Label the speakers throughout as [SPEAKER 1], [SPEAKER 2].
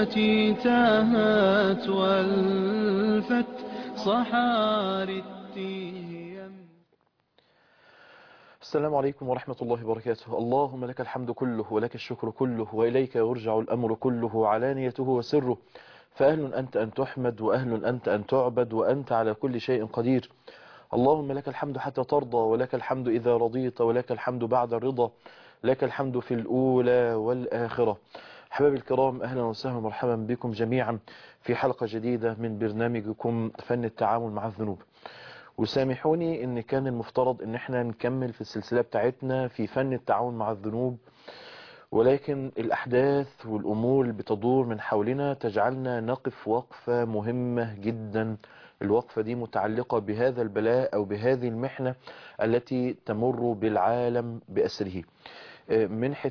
[SPEAKER 1] شهوتي تاهت والفت صحاري التيم
[SPEAKER 2] السلام عليكم ورحمة الله وبركاته اللهم لك الحمد كله ولك الشكر كله وإليك يرجع الأمر كله علانيته وسره فأهل أنت أن تحمد وأهل أنت أن تعبد وأنت على كل شيء قدير اللهم لك الحمد حتى ترضى ولك الحمد إذا رضيت ولك الحمد بعد الرضا لك الحمد في الأولى والآخرة حبايبي الكرام أهلا وسهلا ومرحبا بكم جميعا في حلقة جديدة من برنامجكم فن التعامل مع الذنوب وسامحوني ان كان المفترض ان احنا نكمل في السلسلة بتاعتنا في فن التعامل مع الذنوب ولكن الأحداث والأمور اللي بتدور من حولنا تجعلنا نقف وقفة مهمة جدا الوقفة دي متعلقة بهذا البلاء أو بهذه المحنة التي تمر بالعالم بأسره منحة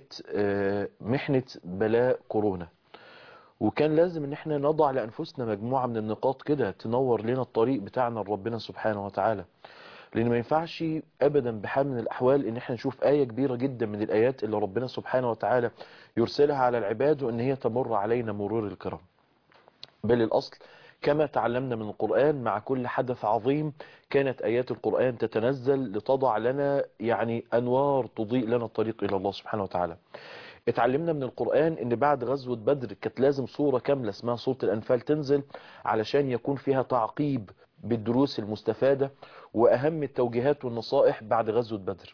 [SPEAKER 2] محنة بلاء كورونا وكان لازم ان احنا نضع لأنفسنا مجموعة من النقاط كده تنور لنا الطريق بتاعنا لربنا سبحانه وتعالى لان ما ينفعش ابدا بحال من الاحوال ان احنا نشوف آية كبيرة جدا من الايات اللي ربنا سبحانه وتعالى يرسلها على العباد وان هي تمر علينا مرور الكرام بل الاصل كما تعلمنا من القرآن مع كل حدث عظيم كانت آيات القرآن تتنزل لتضع لنا يعني أنوار تضيء لنا الطريق إلى الله سبحانه وتعالى اتعلمنا من القرآن ان بعد غزوة بدر كانت لازم صورة كاملة اسمها صورة الأنفال تنزل علشان يكون فيها تعقيب بالدروس المستفادة وأهم التوجيهات والنصائح بعد غزوة بدر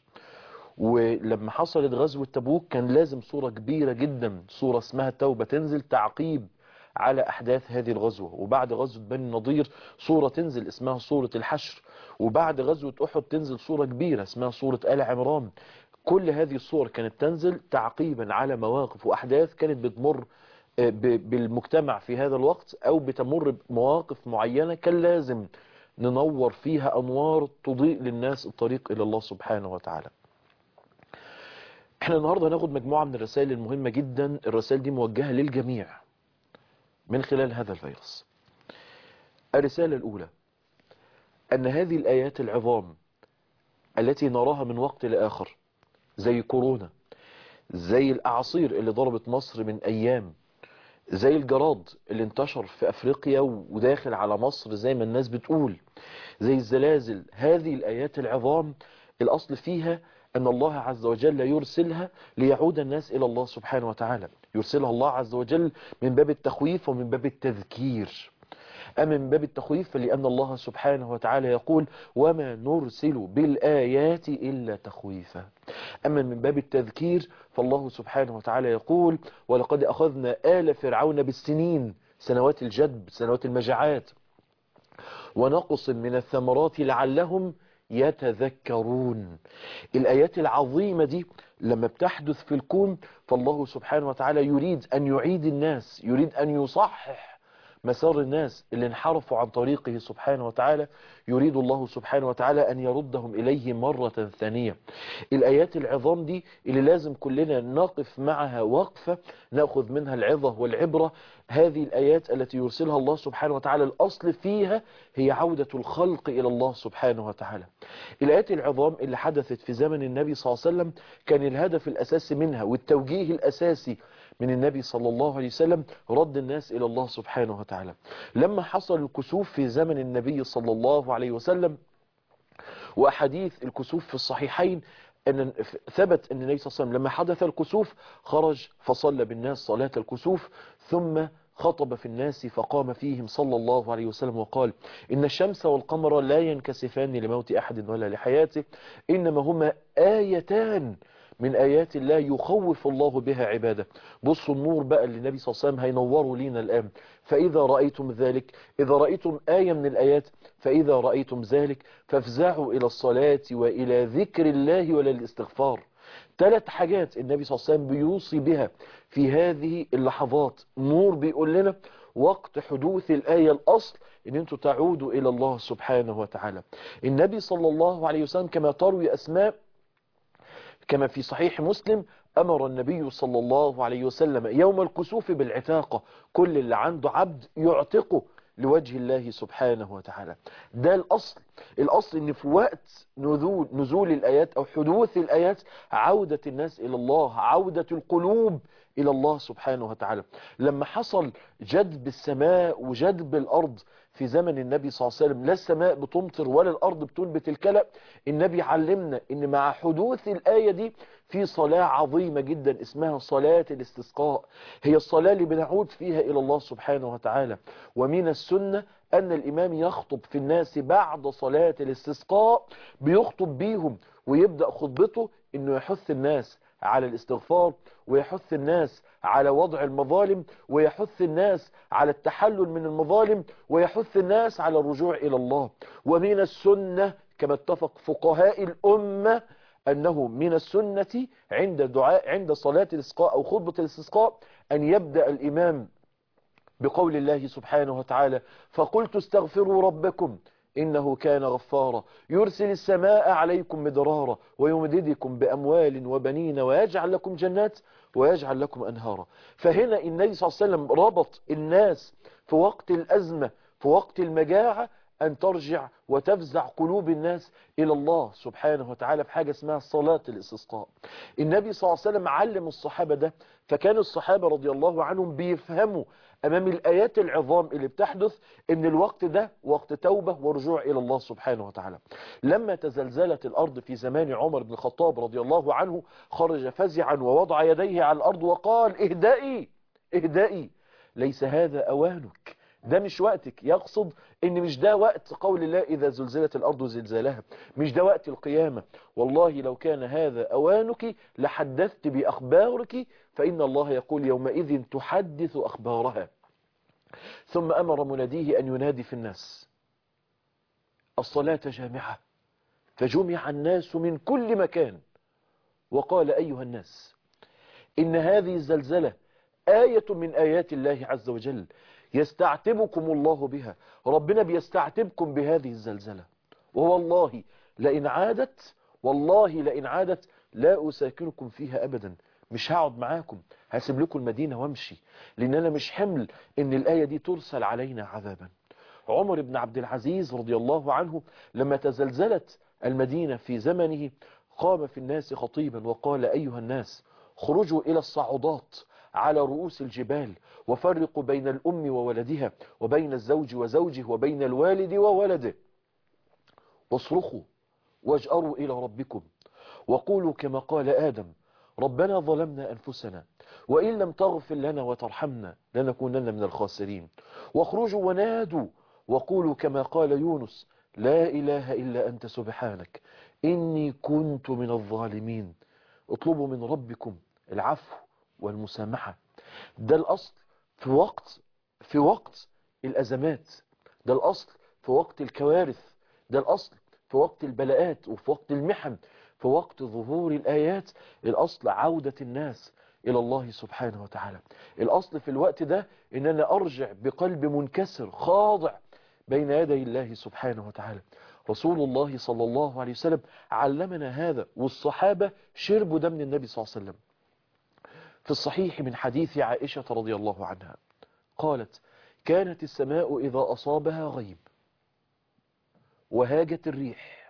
[SPEAKER 2] ولما حصلت غزوة تبوك كان لازم صورة كبيرة جدا صورة اسمها التوبة تنزل تعقيب على أحداث هذه الغزوة وبعد غزوة بني النضير صورة تنزل اسمها صورة الحشر وبعد غزوة أحد تنزل صورة كبيرة اسمها صورة آل عمران كل هذه الصور كانت تنزل تعقيبا على مواقف وأحداث كانت بتمر بالمجتمع في هذا الوقت أو بتمر بمواقف معينة كان لازم ننور فيها أنوار تضيء للناس الطريق إلى الله سبحانه وتعالى احنا النهاردة هناخد مجموعة من الرسائل المهمة جدا الرسائل دي موجهة للجميع من خلال هذا الفيروس الرسالة الأولى أن هذه الآيات العظام التي نراها من وقت لآخر زي كورونا زي الأعاصير اللي ضربت مصر من أيام زي الجراد اللي انتشر في أفريقيا وداخل على مصر زي ما الناس بتقول زي الزلازل هذه الآيات العظام الأصل فيها أن الله عز وجل يرسلها ليعود الناس إلى الله سبحانه وتعالى يرسلها الله عز وجل من باب التخويف ومن باب التذكير أما من باب التخويف فلأن الله سبحانه وتعالى يقول وما نرسل بالآيات إلا تخويفا أما من باب التذكير فالله سبحانه وتعالى يقول ولقد أخذنا آل فرعون بالسنين سنوات الجدب سنوات المجاعات ونقص من الثمرات لعلهم يتذكرون الآيات العظيمة دي لما بتحدث في الكون فالله سبحانه وتعالى يريد أن يعيد الناس يريد أن يصحح مسار الناس اللي انحرفوا عن طريقه سبحانه وتعالى يريد الله سبحانه وتعالى أن يردهم إليه مرة ثانية الآيات العظام دي اللي لازم كلنا نقف معها وقفة نأخذ منها العظة والعبرة هذه الآيات التي يرسلها الله سبحانه وتعالى الأصل فيها هي عودة الخلق إلى الله سبحانه وتعالى الآيات العظام اللي حدثت في زمن النبي صلى الله عليه وسلم كان الهدف الأساسي منها والتوجيه الأساسي من النبي صلى الله عليه وسلم رد الناس إلى الله سبحانه وتعالى لما حصل الكسوف في زمن النبي صلى الله عليه وسلم وأحاديث الكسوف في الصحيحين أن ثبت أن النبي صلى الله عليه وسلم لما حدث الكسوف خرج فصلى بالناس صلاة الكسوف ثم خطب في الناس فقام فيهم صلى الله عليه وسلم وقال إن الشمس والقمر لا ينكسفان لموت أحد ولا لحياته إنما هما آيتان من آيات الله يخوف الله بها عباده بصوا النور بقى اللي النبي صلى الله عليه وسلم هينوروا لينا الآن فإذا رأيتم ذلك إذا رأيتم آية من الآيات فإذا رأيتم ذلك فافزعوا إلى الصلاة وإلى ذكر الله وللاستغفار ثلاث حاجات النبي صلى الله عليه وسلم بيوصي بها في هذه اللحظات نور بيقول لنا وقت حدوث الآية الأصل ان انتوا تعودوا إلى الله سبحانه وتعالى النبي صلى الله عليه وسلم كما تروي أسماء كما في صحيح مسلم أمر النبي صلى الله عليه وسلم يوم الكسوف بالعتاقة كل اللي عنده عبد يعتقه لوجه الله سبحانه وتعالى ده الأصل الأصل ان في وقت نزول, نزول الآيات أو حدوث الآيات عودة الناس إلى الله عودة القلوب إلى الله سبحانه وتعالى لما حصل جدب السماء وجدب الأرض في زمن النبي صلى الله عليه وسلم لا السماء بتمطر ولا الأرض بتنبت الكلى النبي علمنا ان مع حدوث الآية دي في صلاة عظيمة جدا اسمها صلاة الاستسقاء هي الصلاة اللي بنعود فيها إلى الله سبحانه وتعالى ومن السنة أن الإمام يخطب في الناس بعد صلاة الاستسقاء بيخطب بيهم ويبدأ خطبته أنه يحث الناس على الاستغفار ويحث الناس على وضع المظالم ويحث الناس على التحلل من المظالم ويحث الناس على الرجوع إلى الله ومن السنة كما اتفق فقهاء الأمة أنه من السنة عند دعاء عند صلاة الاستسقاء أو خطبة الاستسقاء أن يبدأ الإمام بقول الله سبحانه وتعالى فقلت استغفروا ربكم إنه كان غفارا يرسل السماء عليكم مدرارا ويمددكم بأموال وبنين ويجعل لكم جنات ويجعل لكم أنهارا فهنا النبي صلى الله عليه وسلم ربط الناس في وقت الأزمة في وقت المجاعة أن ترجع وتفزع قلوب الناس إلى الله سبحانه وتعالى في حاجة اسمها صلاة الاستسقاء النبي صلى الله عليه وسلم علم الصحابة ده فكان الصحابة رضي الله عنهم بيفهموا أمام الآيات العظام اللي بتحدث إن الوقت ده وقت توبة ورجوع إلى الله سبحانه وتعالى لما تزلزلت الأرض في زمان عمر بن الخطاب رضي الله عنه خرج فزعا ووضع يديه على الأرض وقال اهدئي اهدئي ليس هذا أوانك ده مش وقتك يقصد ان مش ده وقت قول الله اذا زلزلت الارض زلزالها مش ده وقت القيامة والله لو كان هذا اوانك لحدثت باخبارك فان الله يقول يومئذ تحدث اخبارها ثم امر مناديه ان ينادي في الناس الصلاة جامعة فجمع الناس من كل مكان وقال ايها الناس ان هذه الزلزلة آية من آيات الله عز وجل يستعتبكم الله بها ربنا بيستعتبكم بهذه الزلزلة ووالله لئن عادت والله لئن عادت لا أساكنكم فيها أبدا مش هقعد معاكم هسيب لكم المدينة وامشي لأن أنا مش حمل إن الآية دي ترسل علينا عذابا عمر بن عبد العزيز رضي الله عنه لما تزلزلت المدينة في زمنه قام في الناس خطيبا وقال أيها الناس خرجوا إلى الصعودات على رؤوس الجبال وفرقوا بين الأم وولدها وبين الزوج وزوجه وبين الوالد وولده واصرخوا واجأروا إلى ربكم وقولوا كما قال آدم ربنا ظلمنا أنفسنا وإن لم تغفر لنا وترحمنا لنكونن من الخاسرين واخرجوا ونادوا وقولوا كما قال يونس لا إله إلا أنت سبحانك إني كنت من الظالمين اطلبوا من ربكم العفو والمسامحة ده الأصل في وقت في وقت الأزمات ده الأصل في وقت الكوارث ده الأصل في وقت البلاءات وفي وقت المحن في وقت ظهور الآيات الأصل عودة الناس إلى الله سبحانه وتعالى الأصل في الوقت ده إن أنا أرجع بقلب منكسر خاضع بين يدي الله سبحانه وتعالى رسول الله صلى الله عليه وسلم علمنا هذا والصحابة شربوا دم النبي صلى الله عليه وسلم في الصحيح من حديث عائشة رضي الله عنها قالت كانت السماء إذا أصابها غيب وهاجت الريح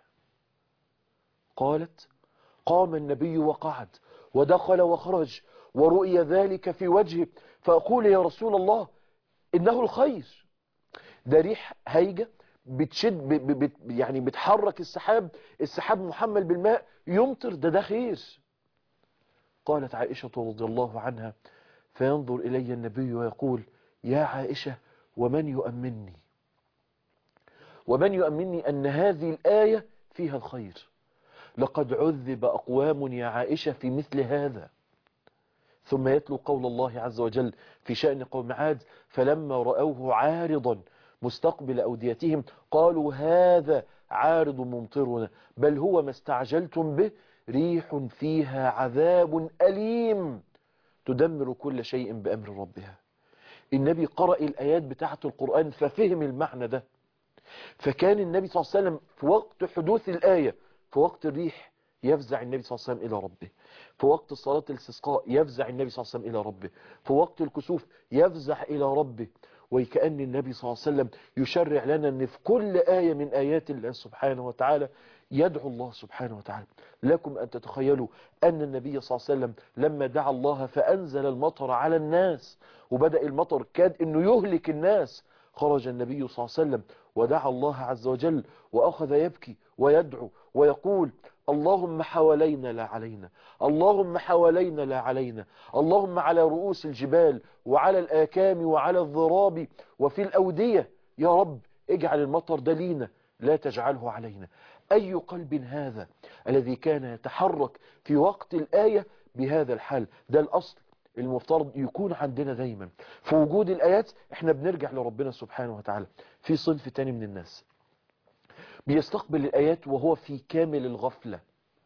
[SPEAKER 2] قالت قام النبي وقعد ودخل وخرج ورؤي ذلك في وجهه فأقول يا رسول الله إنه الخير ده ريح هايجة بتشد ب ب بت يعني بتحرك السحاب السحاب محمل بالماء يمطر ده ده خير قالت عائشة رضي الله عنها فينظر إلي النبي ويقول يا عائشة ومن يؤمني ومن يؤمني أن هذه الآية فيها الخير لقد عذب أقوام يا عائشة في مثل هذا ثم يتلو قول الله عز وجل في شأن قوم عاد فلما رأوه عارضا مستقبل أوديتهم قالوا هذا عارض ممطرنا بل هو ما استعجلتم به ريح فيها عذاب أليم تدمر كل شيء بأمر ربها النبي قرأ الآيات بتاعة القرآن ففهم المعنى ده فكان النبي صلى الله عليه وسلم في وقت حدوث الآية في وقت الريح يفزع النبي صلى الله عليه وسلم إلى ربه في وقت صلاة الاستسقاء يفزع النبي صلى الله عليه وسلم إلى ربه في وقت الكسوف يفزع إلى ربه وكأن النبي صلى الله عليه وسلم يشرع لنا أن في كل آية من آيات الله سبحانه وتعالى يدعو الله سبحانه وتعالى لكم أن تتخيلوا أن النبي صلى الله عليه وسلم لما دعا الله فأنزل المطر على الناس وبدأ المطر كاد أنه يهلك الناس خرج النبي صلى الله عليه وسلم ودعا الله عز وجل وأخذ يبكي ويدعو ويقول اللهم حوالينا لا علينا اللهم حوالينا لا علينا اللهم على رؤوس الجبال وعلى الآكام وعلى الضراب وفي الأودية يا رب اجعل المطر دلينا لا تجعله علينا أي قلب هذا الذي كان يتحرك في وقت الآية بهذا الحال ده الأصل المفترض يكون عندنا دايما في وجود الآيات احنا بنرجع لربنا سبحانه وتعالى في صنف تاني من الناس بيستقبل الآيات وهو في كامل الغفلة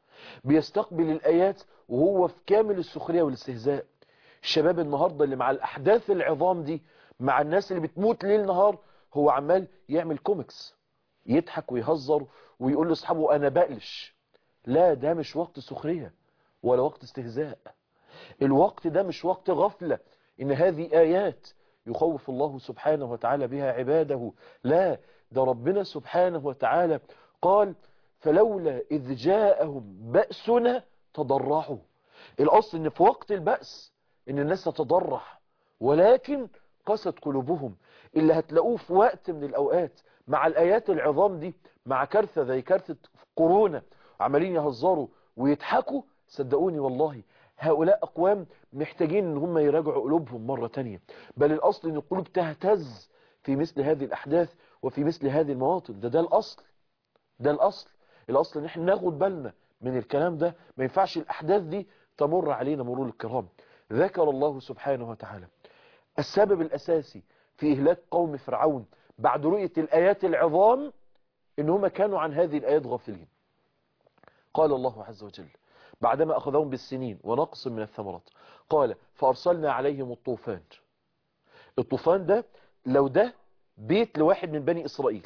[SPEAKER 2] بيستقبل الآيات وهو في كامل السخرية والاستهزاء الشباب النهاردة اللي مع الأحداث العظام دي مع الناس اللي بتموت ليل نهار هو عمال يعمل كوميكس يضحك ويهزر ويقول لاصحابه أنا بقلش لا ده مش وقت سخرية ولا وقت استهزاء الوقت ده مش وقت غفلة إن هذه آيات يخوف الله سبحانه وتعالى بها عباده لا ده ربنا سبحانه وتعالى قال فلولا إذ جاءهم بأسنا تضرعوا الأصل إن في وقت البأس إن الناس تتضرع ولكن قست قلوبهم اللي هتلاقوه في وقت من الأوقات مع الآيات العظام دي مع كارثة زي كارثة كورونا عمالين يهزروا ويضحكوا صدقوني والله هؤلاء أقوام محتاجين ان هم يراجعوا قلوبهم مرة تانية بل الأصل ان القلوب تهتز في مثل هذه الأحداث وفي مثل هذه المواطن ده ده الأصل ده الأصل الأصل ان احنا ناخد بالنا من الكلام ده ما ينفعش الأحداث دي تمر علينا مرور الكرام ذكر الله سبحانه وتعالى السبب الأساسي في إهلاك قوم فرعون بعد رؤية الآيات العظام إن هم كانوا عن هذه الآيات غافلين قال الله عز وجل بعدما أخذهم بالسنين ونقص من الثمرات قال فأرسلنا عليهم الطوفان الطوفان ده لو ده بيت لواحد من بني إسرائيل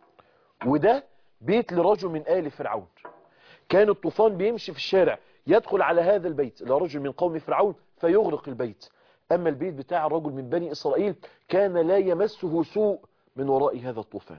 [SPEAKER 2] وده بيت لرجل من آل فرعون كان الطوفان بيمشي في الشارع يدخل على هذا البيت لرجل من قوم فرعون فيغرق البيت أما البيت بتاع الرجل من بني إسرائيل كان لا يمسه سوء من وراء هذا الطوفان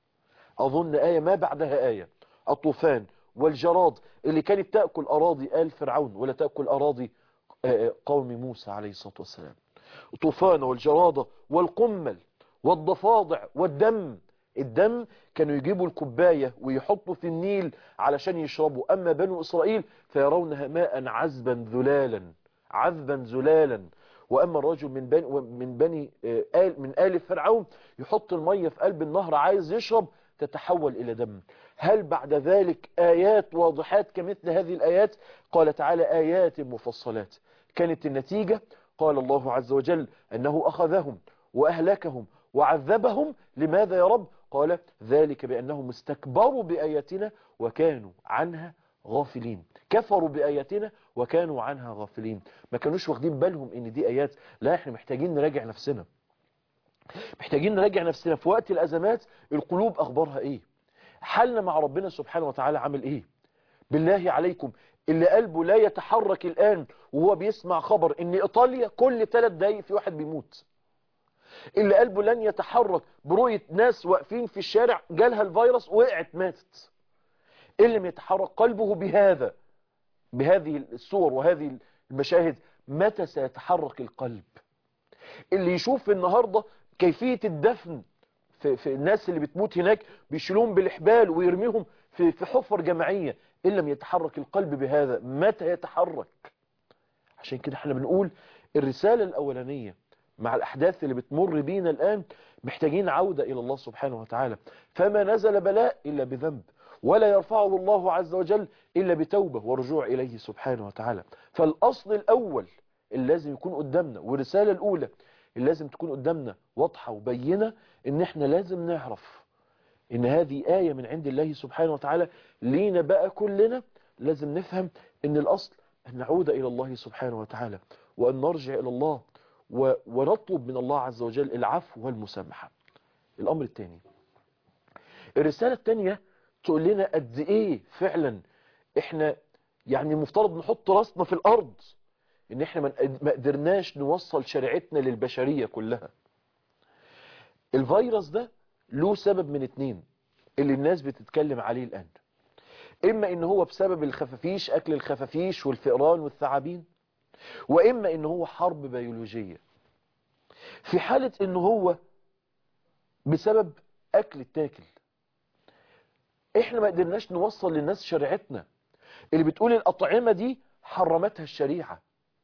[SPEAKER 2] أظن آية ما بعدها آية الطوفان والجراد اللي كانت تأكل أراضي آل فرعون ولا تأكل أراضي قوم موسى عليه الصلاة والسلام الطوفان والجرادة والقمل والضفادع والدم الدم كانوا يجيبوا الكوباية ويحطوا في النيل علشان يشربوا أما بنو إسرائيل فيرونها ماء عذبا ذلالا عذبا زلالا وأما الرجل من بني, من بني آل من آل فرعون يحط المية في قلب النهر عايز يشرب تتحول إلى دم هل بعد ذلك آيات واضحات كمثل هذه الآيات قال تعالى آيات مفصلات كانت النتيجة قال الله عز وجل أنه أخذهم وأهلكهم وعذبهم لماذا يا رب قال ذلك بأنهم استكبروا بآياتنا وكانوا عنها غافلين كفروا بآياتنا وكانوا عنها غافلين ما كانوش واخدين بالهم ان دي آيات لا احنا محتاجين نراجع نفسنا محتاجين نراجع نفسنا في وقت الأزمات القلوب أخبارها إيه حالنا مع ربنا سبحانه وتعالى عامل إيه بالله عليكم اللي قلبه لا يتحرك الآن وهو بيسمع خبر إن إيطاليا كل ثلاث دقايق في واحد بيموت اللي قلبه لن يتحرك برؤية ناس واقفين في الشارع جالها الفيروس وقعت ماتت اللي ما يتحرك قلبه بهذا بهذه الصور وهذه المشاهد متى سيتحرك القلب اللي يشوف النهاردة كيفية الدفن في, في الناس اللي بتموت هناك بيشيلوهم بالإحبال ويرميهم في, في حفر جماعية إن لم يتحرك القلب بهذا متى يتحرك عشان كده احنا بنقول الرسالة الأولانية مع الأحداث اللي بتمر بينا الآن محتاجين عودة إلى الله سبحانه وتعالى فما نزل بلاء إلا بذنب ولا يرفعه الله عز وجل إلا بتوبة ورجوع إليه سبحانه وتعالى فالأصل الأول اللي لازم يكون قدامنا والرسالة الأولى اللي لازم تكون قدامنا واضحة وبينة إن إحنا لازم نعرف إن هذه آية من عند الله سبحانه وتعالى لينا بقى كلنا لازم نفهم إن الأصل أن نعود إلى الله سبحانه وتعالى وأن نرجع إلى الله ونطلب من الله عز وجل العفو والمسامحة الأمر الثاني الرسالة الثانية تقول لنا قد إيه فعلا إحنا يعني المفترض نحط راسنا في الأرض إن إحنا ما قدرناش نوصل شريعتنا للبشرية كلها الفيروس ده له سبب من اتنين اللي الناس بتتكلم عليه الآن إما إن هو بسبب الخفافيش أكل الخفافيش والفئران والثعابين وإما إن هو حرب بيولوجية في حالة إن هو بسبب أكل التاكل إحنا ما قدرناش نوصل للناس شريعتنا اللي بتقول الأطعمة دي حرمتها الشريعة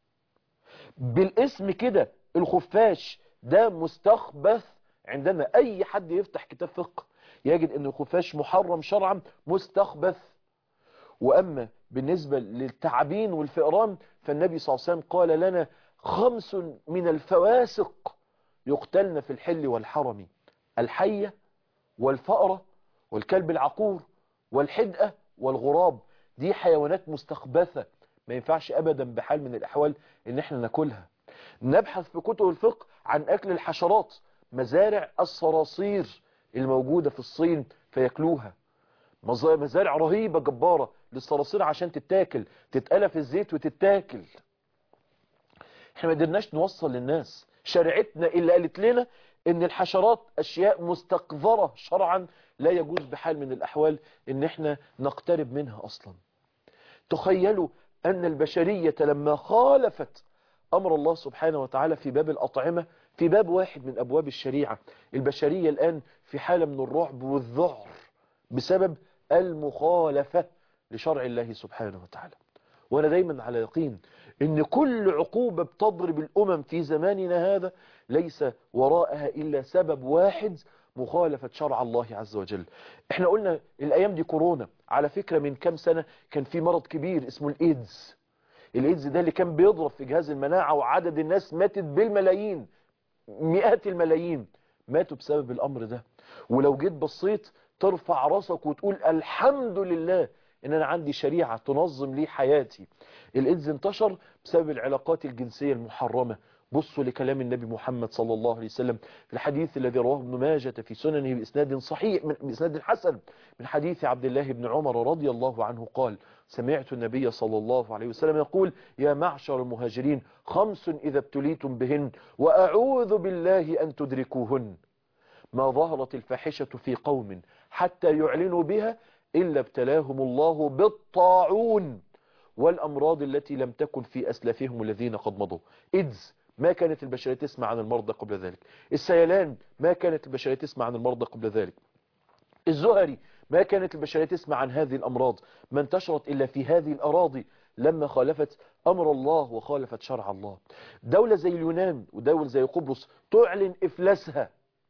[SPEAKER 2] بالاسم كده الخفاش ده مستخبث عندنا أي حد يفتح كتاب فقه يجد أن الخفاش محرم شرعا مستخبث وأما بالنسبة للتعابين والفئران فالنبي صلى الله عليه وسلم قال لنا خمس من الفواسق يقتلن في الحل والحرم الحية والفأرة والكلب العقور والحدقة والغراب دي حيوانات مستخبثة ما ينفعش أبدا بحال من الأحوال إن احنا ناكلها نبحث في كتب الفقه عن أكل الحشرات مزارع الصراصير الموجودة في الصين فياكلوها مزارع رهيبة جبارة للصراصير عشان تتاكل تتقلى في الزيت وتتاكل احنا ما قدرناش نوصل للناس شريعتنا اللي قالت لنا ان الحشرات اشياء مستقذرة شرعا لا يجوز بحال من الاحوال ان احنا نقترب منها اصلا تخيلوا ان البشرية لما خالفت امر الله سبحانه وتعالى في باب الاطعمة في باب واحد من ابواب الشريعة البشرية الان في حالة من الرعب والذعر بسبب المخالفة لشرع الله سبحانه وتعالى وانا دايما على يقين ان كل عقوبة بتضرب الامم في زماننا هذا ليس وراءها الا سبب واحد مخالفة شرع الله عز وجل احنا قلنا الايام دي كورونا على فكرة من كام سنة كان في مرض كبير اسمه الايدز الايدز ده اللي كان بيضرب في جهاز المناعة وعدد الناس ماتت بالملايين مئات الملايين ماتوا بسبب الامر ده ولو جيت بصيت ترفع راسك وتقول الحمد لله ان انا عندي شريعة تنظم لي حياتي الايدز انتشر بسبب العلاقات الجنسية المحرمة بصوا لكلام النبي محمد صلى الله عليه وسلم في الحديث الذي رواه ابن ماجة في سننه بإسناد صحيح من بإسناد حسن من حديث عبد الله بن عمر رضي الله عنه قال سمعت النبي صلى الله عليه وسلم يقول يا معشر المهاجرين خمس إذا ابتليتم بهن وأعوذ بالله أن تدركوهن ما ظهرت الفاحشة في قوم حتى يعلنوا بها إلا ابتلاهم الله بالطاعون والأمراض التي لم تكن في أسلافهم الذين قد مضوا إدز ما كانت البشرية تسمع عن المرضى قبل ذلك السيلان ما كانت البشرية تسمع عن المرضى قبل ذلك الزهري ما كانت البشرية تسمع عن هذه الأمراض ما انتشرت إلا في هذه الأراضي لما خالفت أمر الله وخالفت شرع الله دولة زي اليونان ودولة زي قبرص تعلن إفلاسها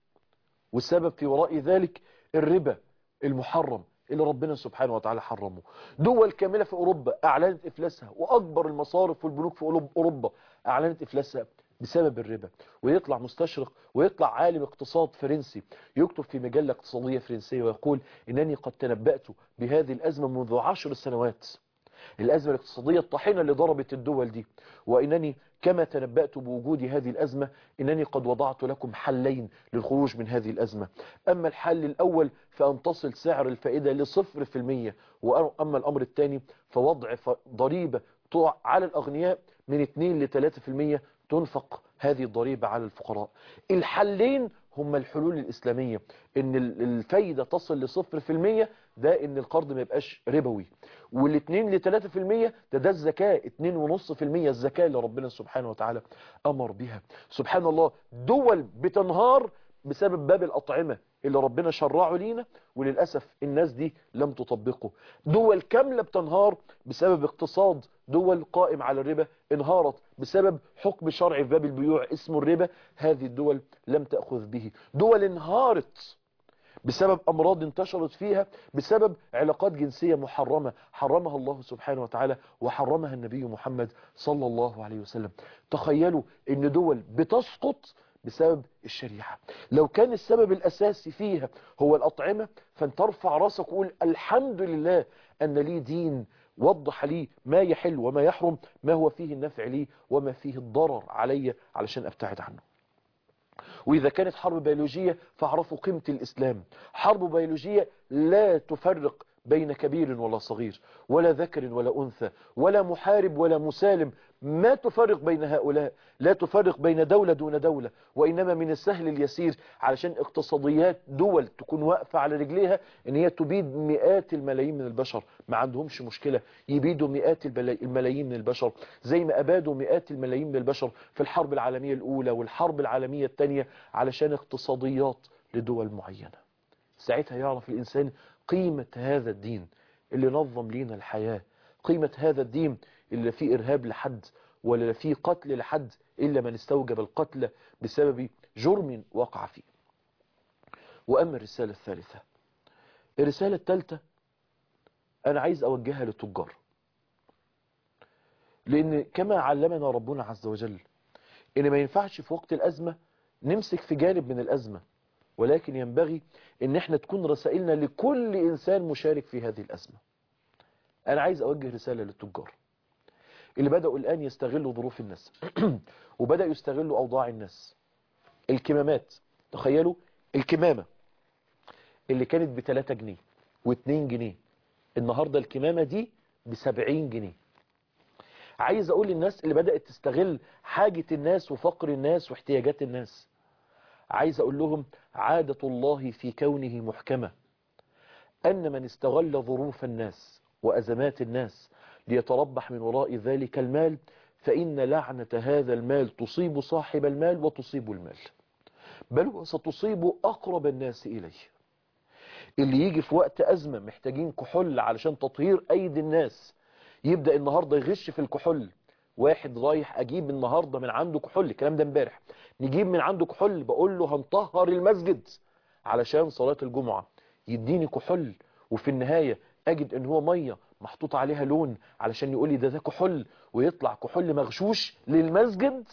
[SPEAKER 2] والسبب في وراء ذلك الربا المحرم اللي ربنا سبحانه وتعالى حرمه دول كاملة في أوروبا أعلنت إفلاسها وأكبر المصارف والبنوك في أوروبا أعلنت إفلاسها بسبب الربا ويطلع مستشرق ويطلع عالم اقتصاد فرنسي يكتب في مجلة اقتصادية فرنسية ويقول إنني قد تنبأت بهذه الأزمة منذ عشر سنوات الأزمة الاقتصادية الطاحنة اللي ضربت الدول دي وإنني كما تنبأت بوجود هذه الأزمة إنني قد وضعت لكم حلين للخروج من هذه الأزمة أما الحل الأول فأن تصل سعر الفائدة لصفر في المية وأما الأمر الثاني فوضع ضريبة على الأغنياء من 2 ل 3 في المية تنفق هذه الضريبة على الفقراء الحلين هم الحلول الإسلامية إن الفايدة تصل لصفر في المية ده إن القرض ما يبقاش ربوي والاثنين لثلاثة في المية ده ده الزكاة اتنين ونص في المية الزكاة اللي ربنا سبحانه وتعالى أمر بها سبحان الله دول بتنهار بسبب باب الأطعمة اللي ربنا شرعه لينا وللأسف الناس دي لم تطبقه دول كاملة بتنهار بسبب اقتصاد دول قائم على الربا انهارت بسبب حكم شرعي في باب البيوع اسمه الربا هذه الدول لم تأخذ به دول انهارت بسبب أمراض انتشرت فيها بسبب علاقات جنسية محرمة حرمها الله سبحانه وتعالى وحرمها النبي محمد صلى الله عليه وسلم تخيلوا ان دول بتسقط بسبب الشريعة لو كان السبب الأساسي فيها هو الأطعمة فان ترفع راسك وقول الحمد لله أن لي دين وضح لي ما يحل وما يحرم ما هو فيه النفع لي وما فيه الضرر علي علشان أبتعد عنه وإذا كانت حرب بيولوجية فاعرفوا قيمة الإسلام حرب بيولوجية لا تفرق بين كبير ولا صغير ولا ذكر ولا أنثى ولا محارب ولا مسالم ما تفرق بين هؤلاء لا تفرق بين دولة دون دولة وإنما من السهل اليسير علشان اقتصاديات دول تكون واقفة على رجليها ان هي تبيد مئات الملايين من البشر ما عندهمش مشكلة يبيدوا مئات الملايين من البشر زي ما أبادوا مئات الملايين من البشر في الحرب العالمية الأولى والحرب العالمية الثانية علشان اقتصاديات لدول معينة ساعتها يعرف الإنسان قيمة هذا الدين اللي نظم لينا الحياة قيمة هذا الدين اللي لا فيه إرهاب لحد ولا لا فيه قتل لحد إلا من استوجب القتل بسبب جرم وقع فيه وأما الرسالة الثالثة الرسالة الثالثة أنا عايز أوجهها للتجار لأن كما علمنا ربنا عز وجل إن ما ينفعش في وقت الأزمة نمسك في جانب من الأزمة ولكن ينبغي ان احنا تكون رسائلنا لكل انسان مشارك في هذه الازمة انا عايز اوجه رسالة للتجار اللي بدأوا الان يستغلوا ظروف الناس وبدأوا يستغلوا اوضاع الناس الكمامات تخيلوا الكمامة اللي كانت ب 3 جنيه و2 جنيه النهاردة الكمامة دي ب 70 جنيه عايز اقول للناس اللي بدأت تستغل حاجة الناس وفقر الناس واحتياجات الناس عايز أقول لهم عادة الله في كونه محكمة أن من استغل ظروف الناس وأزمات الناس ليتربح من وراء ذلك المال فإن لعنة هذا المال تصيب صاحب المال وتصيب المال بل وستصيب أقرب الناس إليه اللي يجي في وقت أزمة محتاجين كحول علشان تطهير أيدي الناس يبدأ النهاردة يغش في الكحول واحد رايح اجيب النهارده من عنده كحول الكلام ده امبارح نجيب من عنده كحول بقول له هنطهر المسجد علشان صلاة الجمعة يديني كحول وفي النهاية اجد ان هو مية محطوط عليها لون علشان يقول لي ده ده كحول ويطلع كحول مغشوش للمسجد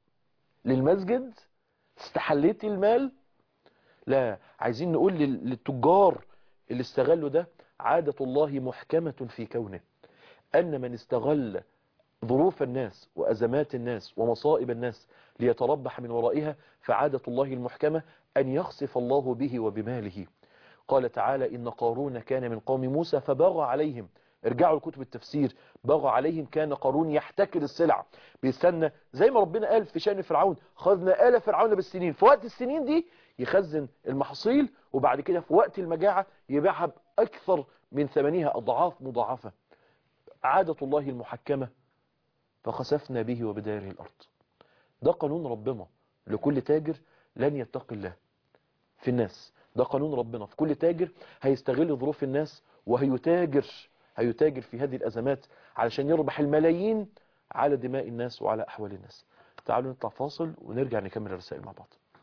[SPEAKER 2] للمسجد استحليتي المال لا عايزين نقول للتجار اللي استغلوا ده عادة الله محكمة في كونه أن من استغل ظروف الناس وأزمات الناس ومصائب الناس ليتربح من ورائها فعادة الله المحكمة أن يخسف الله به وبماله قال تعالى إن قارون كان من قوم موسى فبغى عليهم ارجعوا لكتب التفسير بغى عليهم كان قارون يحتكر السلع بيستنى زي ما ربنا قال في شأن فرعون خذنا آل فرعون بالسنين في وقت السنين دي يخزن المحاصيل وبعد كده في وقت المجاعة يبيعها بأكثر من ثمنها أضعاف مضاعفة عادة الله المحكمة فخسفنا به وبداره الأرض ده قانون ربنا لكل تاجر لن يتقي الله في الناس ده قانون ربنا في كل تاجر هيستغل ظروف الناس وهيتاجر هيتاجر في هذه الأزمات علشان يربح الملايين على دماء الناس وعلى أحوال الناس تعالوا نطلع فاصل ونرجع نكمل الرسائل مع بعض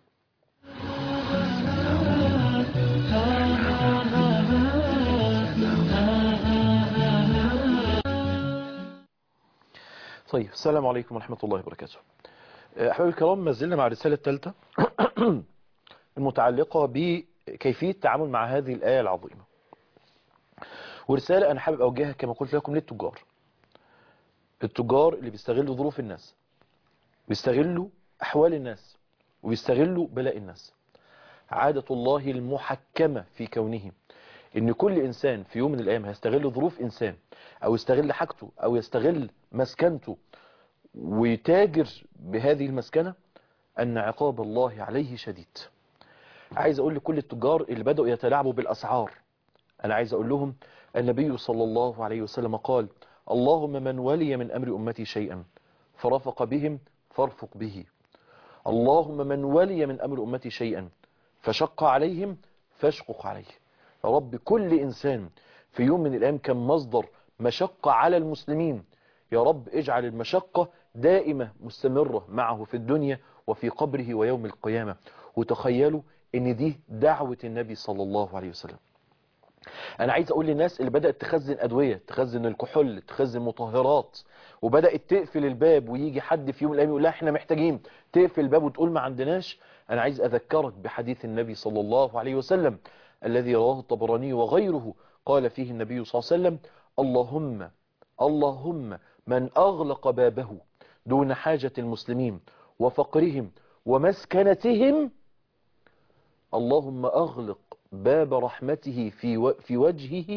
[SPEAKER 2] طيب السلام عليكم ورحمة الله وبركاته أحبابي الكرام ما زلنا مع الرسالة الثالثة المتعلقة بكيفية التعامل مع هذه الآية العظيمة ورسالة أنا حابب أوجهها كما قلت لكم للتجار التجار اللي بيستغلوا ظروف الناس بيستغلوا أحوال الناس وبيستغلوا بلاء الناس عادة الله المحكمة في كونه ان كل انسان في يوم من الايام هيستغل ظروف انسان او يستغل حاجته او يستغل مسكنته ويتاجر بهذه المسكنة ان عقاب الله عليه شديد عايز اقول لكل التجار اللي بدأوا يتلاعبوا بالاسعار انا عايز اقول لهم النبي صلى الله عليه وسلم قال اللهم من ولي من امر امتي شيئا فرفق بهم فارفق به اللهم من ولي من امر امتي شيئا فشق عليهم فاشقق عليه يا رب كل إنسان في يوم من الأيام كان مصدر مشقة على المسلمين يا رب اجعل المشقة دائمة مستمرة معه في الدنيا وفي قبره ويوم القيامة وتخيلوا ان دي دعوة النبي صلى الله عليه وسلم انا عايز اقول للناس اللي بدأت تخزن ادوية تخزن الكحول تخزن مطهرات وبدأت تقفل الباب ويجي حد في يوم من الايام يقول لها احنا محتاجين تقفل الباب وتقول ما عندناش انا عايز اذكرك بحديث النبي صلى الله عليه وسلم الذي رواه الطبراني وغيره قال فيه النبي صلى الله عليه وسلم اللهم اللهم من أغلق بابه دون حاجة المسلمين وفقرهم ومسكنتهم اللهم أغلق باب رحمته في في وجهه